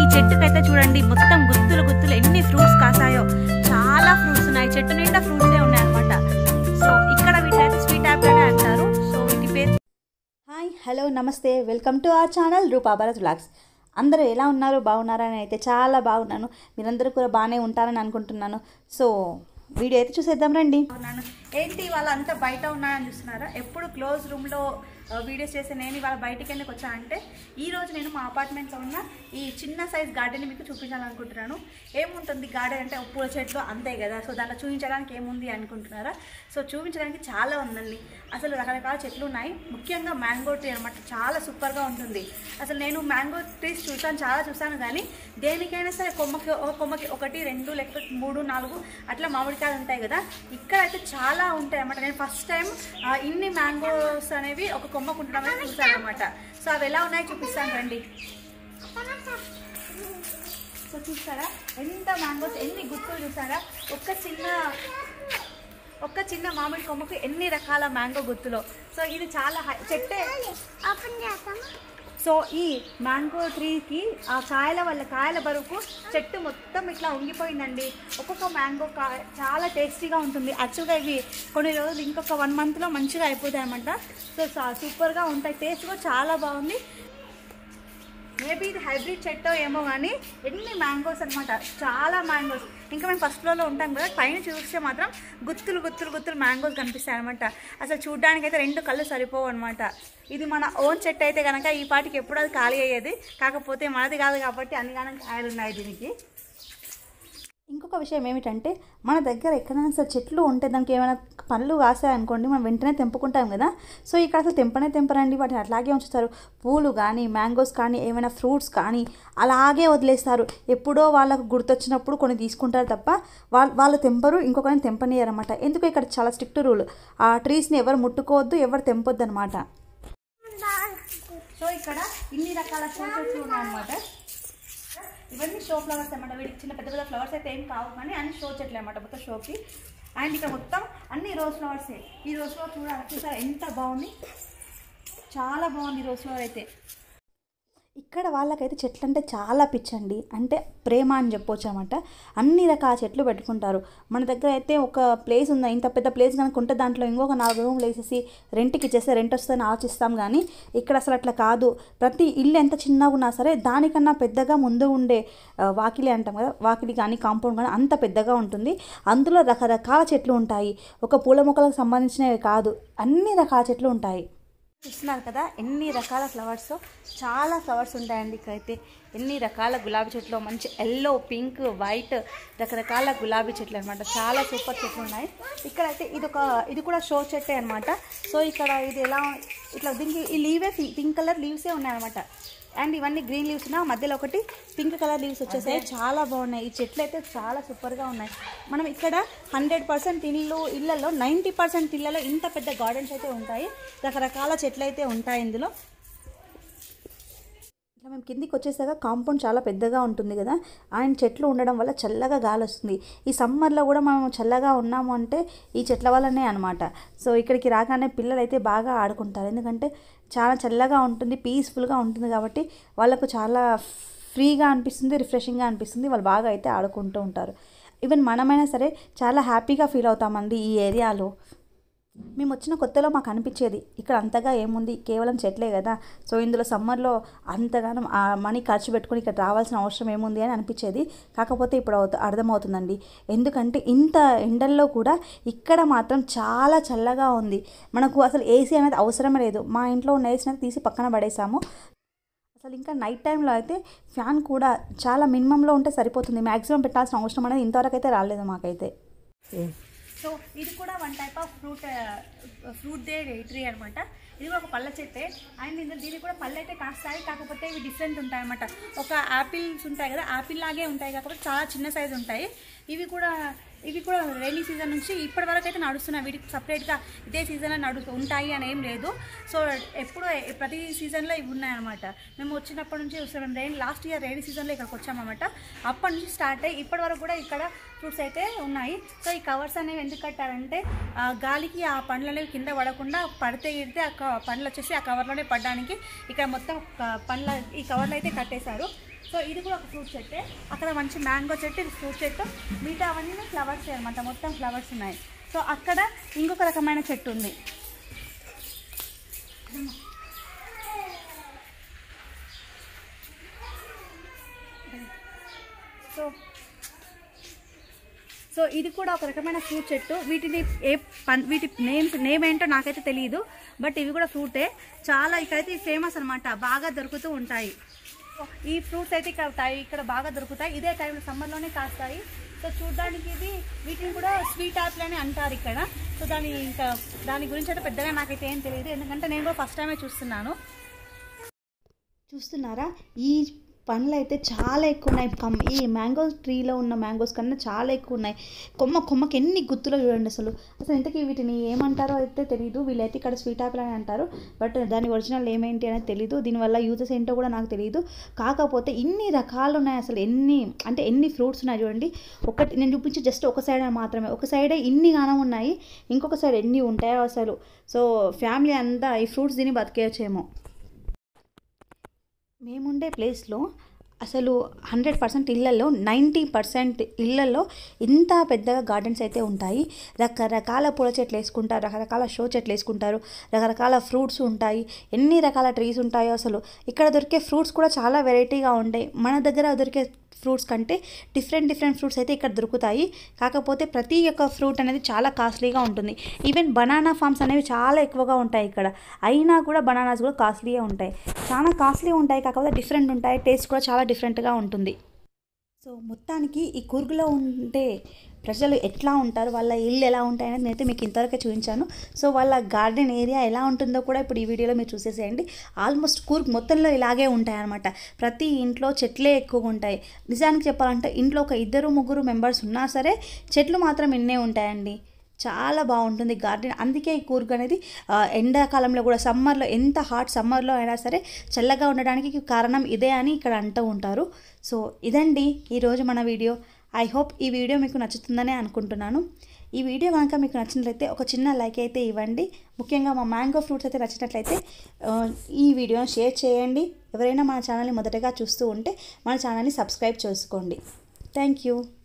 చెట్టుకైతే చూడండి మొత్తం గుత్తులు గుత్తులు ఎన్ని ఫ్రూట్స్ కాసాయో చాలా ఫ్రూట్స్ ఉన్నాయి చెట్టు నిండా ఫ్రూట్సే ఉన్నాయి అనమాట సో ఇక్కడ వీటినైతే స్వీట్ యాపిల్ అనే అంటారు సో వీటి పేరు hi hello namaste welcome to our channel Roopa Bharat vlogs అందరూ ఎలా ఉన్నారు బాగున్నారా అని అయితే చాలా బాగున్నాను మీరందరూ కూడా బాగానే ఉంటారని అనుకుంటున్నాను సో వీడియో అయితే చూసేద్దాం రండి ఉన్నాను ఏంటి వాళ్ళంతా బయట ఉన్నారని చూస్తున్నారా ఎప్పుడు క్లోజ్ రూమ్లో వీడియోస్ చేసే నేను ఇవాళ బయటికి ఎందుకు వచ్చా అంటే ఈ రోజు నేను మా అపార్ట్మెంట్లో ఉన్న ఈ చిన్న సైజ్ గార్డెన్ మీకు చూపించాలనుకుంటున్నాను ఏముంటుంది గార్డెన్ అంటే పూల చెట్లు అంతే కదా సో దాంట్లో చూపించడానికి ఏముంది అనుకుంటున్నారా సో చూపించడానికి చాలా ఉందండి అసలు రకరకాల చెట్లు ఉన్నాయి ముఖ్యంగా మ్యాంగో ట్రీ అనమాట చాలా సూపర్గా ఉంటుంది అసలు నేను మ్యాంగో ట్రీస్ చూసాను చాలా చూసాను కానీ దేనికైనా సరే కొమ్మకి ఒక కొమ్మకి ఒకటి రెండు లేకపోతే మూడు నాలుగు అట్లా మామిడికాయలు ఉంటాయి కదా ఇక్కడ అయితే చాలా ఉంటాయి అన్నమాట నేను ఫస్ట్ టైం ఇన్ని మ్యాంగోస్ అనేవి ఒక కొమ్మకు ఉండడం అనేది చూసాను అనమాట సో అవి ఎలా ఉన్నాయో చూపిస్తాను రండి సో చూస్తారా ఎంత మ్యాంగోస్ ఎన్ని గుత్తులు చూసారా ఒక్క చిన్న ఒక్క చిన్న మామిడి కొమ్మకు ఎన్ని రకాల మ్యాంగో గుత్తులో సో ఇది చాలా హై- చెట్టే సో ఈ మ్యాంగో ట్రీకి ఆ కాయల వల్ల కాయల బరువుకు చెట్టు మొత్తం ఇట్లా ఉంగిపోయిందండి ఒక్కొక్క మ్యాంగో కా చాలా టేస్టీగా ఉంటుంది యాక్చువల్గా ఇవి కొన్ని రోజులు ఇంకొక వన్ మంత్లో మంచిగా అయిపోతాయి అనమాట సో సా- సూపర్గా ఉంటాయి టేస్ట్ కూడా చాలా బాగుంది మేబీ ఇది హైబ్రిడ్ చెట్టో ఏమో కానీ ఎన్ని మ్యాంగోస్ అనమాట చాలా మ్యాంగోస్ ఇంకా మేము ఫస్ట్ ఫ్లోర్లో ఉంటాం కదా పైన చూస్తే మాత్రం గుత్తులు గుత్తులు గుత్తులు మ్యాంగోస్ కనిపిస్తాయి అనమాట అసలు చూడడానికి అయితే రెండు కళ్ళు సరిపోవు అనమాట ఇది మన ఓన్ చెట్టు అయితే కనుక ఈ పాటికి ఎప్పుడు అది ఖాళీ అయ్యేది కాకపోతే మనది కాదు కాబట్టి అన్ని గానం కాయలు ఉన్నాయి దీనికి ఇంకొక విషయం ఏమిటంటే మన దగ్గర ఎక్కడైనా సరే చెట్లు ఉంటే దానికి ఏమైనా పళ్ళు కాసాయనుకోండి మనం వెంటనే తెంపుకుంటాం కదా సో ఇక్కడ అసలు తెంపనే తెంపరండి వాటిని అట్లాగే ఉంచుతారు పూలు కానీ మ్యాంగోస్ కానీ ఏమైనా ఫ్రూట్స్ కానీ అలాగే వదిలేస్తారు ఎప్పుడో వాళ్ళకు గుర్తొచ్చినప్పుడు కొన్ని తీసుకుంటారు తప్ప వాళ్ళు వాళ్ళు తెంపరు ఇంకొకరిని తెంపనియరు అనమాట ఎందుకు ఇక్కడ చాలా స్ట్రిక్ట్ రూల్ ఆ ట్రీస్ని ఎవరు ముట్టుకోవద్దు ఎవరు తెంపొద్దు అనమాట సో ఇక్కడ ఇన్ని రకాల షో చెట్లు ఉన్నాయన్నమాట ఇవన్నీ షో ఫ్లవర్స్ అన్నమాట వీటికి చిన్న పెద్ద పెద్ద ఫ్లవర్స్ అయితే ఏం కావు కానీ అన్ని షో చెట్లు అన్నమాట మొత్తం షోకి అండ్ ఇక్కడ మొత్తం అన్ని రోజ్ ఫ్లవర్సే ఈ రోజ్ ఫ్లవర్ చూడాలి చూసారా ఎంత బాగుంది చాలా బాగుంది ఈ రోజ్ ఫ్లవర్ అయితే ఇక్కడ వాళ్ళకైతే చెట్లు అంటే చాలా పిచ్చండి అంటే ప్రేమ అని చెప్పొచ్చు అనమాట అన్ని రకాల చెట్లు పెట్టుకుంటారు మన దగ్గర అయితే ఒక ప్లేస్ ఉందా ఇంత పెద్ద ప్లేస్ కనుక ఉంటే దాంట్లో ఇంకొక నాలుగు రూమ్లు వేసేసి రెంట్కి ఇచ్చేస్తే రెంట్ వస్తుందని ఆలోచిస్తాం కానీ ఇక్కడ అసలు అట్లా కాదు ప్రతి ఇల్లు ఎంత చిన్నగా ఉన్నా సరే దానికన్నా పెద్దగా ముందు ఉండే ఆ, వాకిలి అంటాం కదా వాకిలి కానీ కాంపౌండ్ కానీ అంత పెద్దగా ఉంటుంది అందులో రకరకాల చెట్లు ఉంటాయి ఒక పూల మొక్కలకు సంబంధించినవి కాదు అన్ని రకాల చెట్లు ఉంటాయి చూస్తున్నారు కదా ఎన్ని రకాల ఫ్లవర్స్ చాలా ఫ్లవర్స్ ఉంటాయండి ఇక్కడైతే ఎన్ని రకాల గులాబీ చెట్లు మంచి ఎల్లో పింక్ వైట్ రకరకాల గులాబీ చెట్లు అనమాట చాలా సూపర్ చెట్లు ఉన్నాయి ఇక్కడైతే ఇది ఒక ఇది కూడా షో చెట్టే అనమాట సో ఇక్కడ ఇది ఎలా ఇట్లా దీనికి ఈ లీవే పింక్ కలర్ లీవ్సే ఉన్నాయన్నమాట అండ్ ఇవన్నీ గ్రీన్ లీవ్స్ ఉన్నాయి మధ్యలో ఒకటి పింక్ కలర్ లీవ్స్ వచ్చేసాయి చాలా బాగున్నాయి ఈ చెట్లు అయితే చాలా సూపర్గా ఉన్నాయి మనం ఇక్కడ హండ్రెడ్ పర్సెంట్ ఇల్లు ఇళ్లలో నైంటీ పర్సెంట్ ఇళ్లలో ఇంత పెద్ద గార్డెన్స్ అయితే ఉంటాయి రకరకాల చెట్లు అయితే ఉంటాయి ఇందులో ఇట్లా మేము కిందికి వచ్చేసాక కాంపౌండ్ చాలా పెద్దగా ఉంటుంది కదా ఆయన చెట్లు ఉండడం వల్ల చల్లగా గాలి వస్తుంది ఈ సమ్మర్లో కూడా మనం చల్లగా ఉన్నాము అంటే ఈ చెట్ల వల్లనే అనమాట సో ఇక్కడికి రాగానే పిల్లలు అయితే బాగా ఆడుకుంటారు ఎందుకంటే చాలా చల్లగా ఉంటుంది పీస్ఫుల్గా ఉంటుంది కాబట్టి వాళ్ళకు చాలా ఫ్రీగా అనిపిస్తుంది రిఫ్రెషింగ్గా అనిపిస్తుంది వాళ్ళు బాగా అయితే ఆడుకుంటూ ఉంటారు ఈవెన్ మనమైనా సరే చాలా హ్యాపీగా ఫీల్ అవుతామండి ఈ ఏరియాలో మేము వచ్చిన కొత్తలో మాకు అనిపించేది ఇక్కడ అంతగా ఏముంది కేవలం చెట్లే కదా సో ఇందులో సమ్మర్లో అంతగానం ఆ మనీ ఖర్చు పెట్టుకుని ఇక్కడ రావాల్సిన అవసరం ఏముంది అని అనిపించేది కాకపోతే ఇప్పుడు అవుత- అర్థమవుతుందండి ఎందుకంటే ఇంత ఎండల్లో కూడా ఇక్కడ మాత్రం చాలా చల్లగా ఉంది మనకు అసలు ఏసీ అనేది అవసరమే లేదు మా ఇంట్లో ఉన్న ఏసీ అనేది తీసి పక్కన పడేసాము అసలు ఇంకా నైట్ టైంలో అయితే ఫ్యాన్ కూడా చాలా మినిమంలో ఉంటే సరిపోతుంది మ్యాక్సిమం పెట్టాల్సిన అవసరం అనేది ఇంతవరకు అయితే రాలేదు మాకైతే సో ఇది కూడా one type of fruit fruit the tree అనమాట ఇది కూడా ఒక పళ్ళ చెట్టే అండ్ ఇందులో దీనికి కూడా పళ్ళు అయితే కాస్తాయి కాకపోతే ఇవి డిఫరెంట్ ఉంటాయి అనమాట ఒక యాపిల్స్ ఉంటాయి కదా యాపిల్ లాగే ఉంటాయి కాకపోతే చాలా చిన్న సైజు ఉంటాయి ఇవి కూడా ఇవి కూడా రైనీ సీజన్ నుంచి ఇప్పటి వరకు అయితే నడుస్తున్నాయి వీటికి సపరేట్గా ఇదే సీజన్లో నడు ఉంటాయి అని ఏం లేదు సో ఎప్పుడు ప్రతి సీజన్లో ఇవి ఉన్నాయన్నమాట మేము వచ్చినప్పటి నుంచి చూస్తాం మేము రెయిన్ లాస్ట్ ఇయర్ రైనీ సీజన్లో ఇక్కడికి వచ్చామన్నమాట అప్పటి నుంచి స్టార్ట్ అయ్యి ఇప్పటి వరకు కూడా ఇక్కడ ఫ్రూట్స్ అయితే ఉన్నాయి సో ఈ కవర్స్ అనేవి ఎందుకు కట్టారంటే ఆ, గాలికి ఆ పండ్లు అనేవి కింద పడకుండా పడితే ఇడితే ఆ క- పండ్లు వచ్చేసి ఆ కవర్లోనే పడడానికి ఇక్కడ మొత్తం క- పండ్ల ఈ కవర్లు అయితే కట్టేశారు సో ఇది కూడా ఒక ఫ్రూట్ చెట్టే అక్కడ మంచి మ్యాంగో చెట్టు ఇది ఫ్రూట్ చెట్టు మిగతా అవన్నీ ఫ్లవర్స్ అనమాట మొత్తం ఫ్లవర్స్ ఉన్నాయి సో అక్కడ ఇంకొక రకమైన చెట్టు ఉంది సో సో ఇది కూడా ఒక రకమైన ఫ్రూట్ చెట్టు వీటిని ఏ పన్ వీటి నేమ్స్ నేమ్ ఏంటో నాకైతే తెలియదు బట్ ఇవి కూడా ఫ్రూటే చాలా ఇక్కడైతే ఫేమస్ అనమాట బాగా దొరుకుతూ ఉంటాయి ఈ ఫ్రూట్స్ అయితే ఇక్కడ ఉంటాయి ఇక్కడ బాగా దొరుకుతాయి ఇదే టైంలో సమ్మర్లోనే కాస్తాయి సో చూడడానికి ఇది వీటిని కూడా స్వీట్ యాపిల్ అని అంటారు ఇక్కడ సో దాని ఇంకా దాని గురించి అయితే పెద్దగా నాకైతే ఏం తెలియదు ఎందుకంటే నేను కూడా ఫస్ట్ టైమే చూస్తున్నాను చూస్తున్నారా ఈ పండ్లు అయితే చాలా ఎక్కువ ఉన్నాయి కమ్ ఈ మ్యాంగో ట్రీలో ఉన్న మ్యాంగోస్ కన్నా చాలా ఎక్కువ ఉన్నాయి కొమ్మ కొమ్మకి ఎన్ని గుత్తులో చూడండి అసలు అసలు ఇంతకీ వీటిని ఏమంటారో అయితే తెలియదు వీళ్ళైతే ఇక్కడ స్వీట్ ఆపిల్ అని అంటారు బట్ దాని ఒరిజినల్ ఏమేంటి అనేది తెలియదు దీనివల్ల యూజెస్ ఏంటో కూడా నాకు తెలియదు కాకపోతే ఇన్ని రకాలు ఉన్నాయి అసలు ఎన్ని అంటే ఎన్ని ఫ్రూట్స్ ఉన్నాయి చూడండి ఒకటి నేను చూపించి జస్ట్ ఒక సైడ్ మాత్రమే ఒక సైడే ఇన్ని గానం ఉన్నాయి ఇంకొక సైడ్ ఎన్ని ఉంటాయో అసలు సో ఫ్యామిలీ అంతా ఈ ఫ్రూట్స్ తిని బతికేయచ్చేమో మేముండే ప్లేస్లో అసలు హండ్రెడ్ పర్సెంట్ ఇళ్ళల్లో నైంటీ పర్సెంట్ ఇళ్ళల్లో ఇంత పెద్దగా గార్డెన్స్ అయితే ఉంటాయి రకరకాల పూల చెట్లు వేసుకుంటారు రకరకాల షో చెట్లు వేసుకుంటారు రకరకాల ఫ్రూట్స్ ఉంటాయి ఎన్ని రకాల ట్రీస్ ఉంటాయో అసలు ఇక్కడ దొరికే ఫ్రూట్స్ కూడా చాలా వెరైటీగా ఉంటాయి మన దగ్గర దొరికే ఫ్రూట్స్ కంటే డిఫరెంట్ డిఫరెంట్ ఫ్రూట్స్ అయితే ఇక్కడ దొరుకుతాయి కాకపోతే ప్రతి ఒక్క ఫ్రూట్ అనేది చాలా కాస్ట్లీగా ఉంటుంది ఈవెన్ బనానా ఫార్మ్స్ అనేవి చాలా ఎక్కువగా ఉంటాయి ఇక్కడ అయినా కూడా బనానాస్ కూడా కాస్ట్లీగా ఉంటాయి చాలా కాస్ట్లీ ఉంటాయి కాకపోతే డిఫరెంట్ ఉంటాయి టేస్ట్ కూడా చాలా డిఫరెంట్గా ఉంటుంది సో మొత్తానికి ఈ కూర్గులో ఉండే ప్రజలు ఎట్లా ఉంటారు వాళ్ళ ఇల్లు ఎలా ఉంటాయనేది నేనైతే మీకు ఇంతవరకే చూపించాను సో వాళ్ళ గార్డెన్ ఏరియా ఎలా ఉంటుందో కూడా ఇప్పుడు ఈ వీడియోలో మీరు చూసేసేయండి ఆల్మోస్ట్ కూర్గ్ మొత్తంలో ఇలాగే ఉంటాయన్నమాట ప్రతి ఇంట్లో చెట్లే ఎక్కువ ఉంటాయి నిజానికి చెప్పాలంటే ఇంట్లో ఒక ఇద్దరు ముగ్గురు మెంబర్స్ ఉన్నా సరే చెట్లు మాత్రం ఎన్నే ఉంటాయండి చాలా బాగుంటుంది గార్డెన్ అందుకే ఈ కూర్గ్ అనేది ఆ, ఎండాకాలంలో కూడా సమ్మర్లో ఎంత హాట్ సమ్మర్లో అయినా సరే చల్లగా ఉండడానికి కారణం ఇదే అని ఇక్కడ అంటూ ఉంటారు సో ఇదండి ఈరోజు మన వీడియో ఐ హోప్ ఈ వీడియో మీకు నచ్చుతుందనే అనుకుంటున్నాను ఈ వీడియో కనుక మీకు నచ్చినట్లయితే ఒక చిన్న లైక్ అయితే ఇవ్వండి ముఖ్యంగా మా మ్యాంగో ఫ్రూట్స్ అయితే నచ్చినట్లయితే ఆ, ఈ వీడియోని షేర్ చేయండి ఎవరైనా మన ఛానల్ని మొదటగా చూస్తూ ఉంటే మన ఛానల్ని సబ్స్క్రైబ్ చేసుకోండి థ్యాంక్ యూ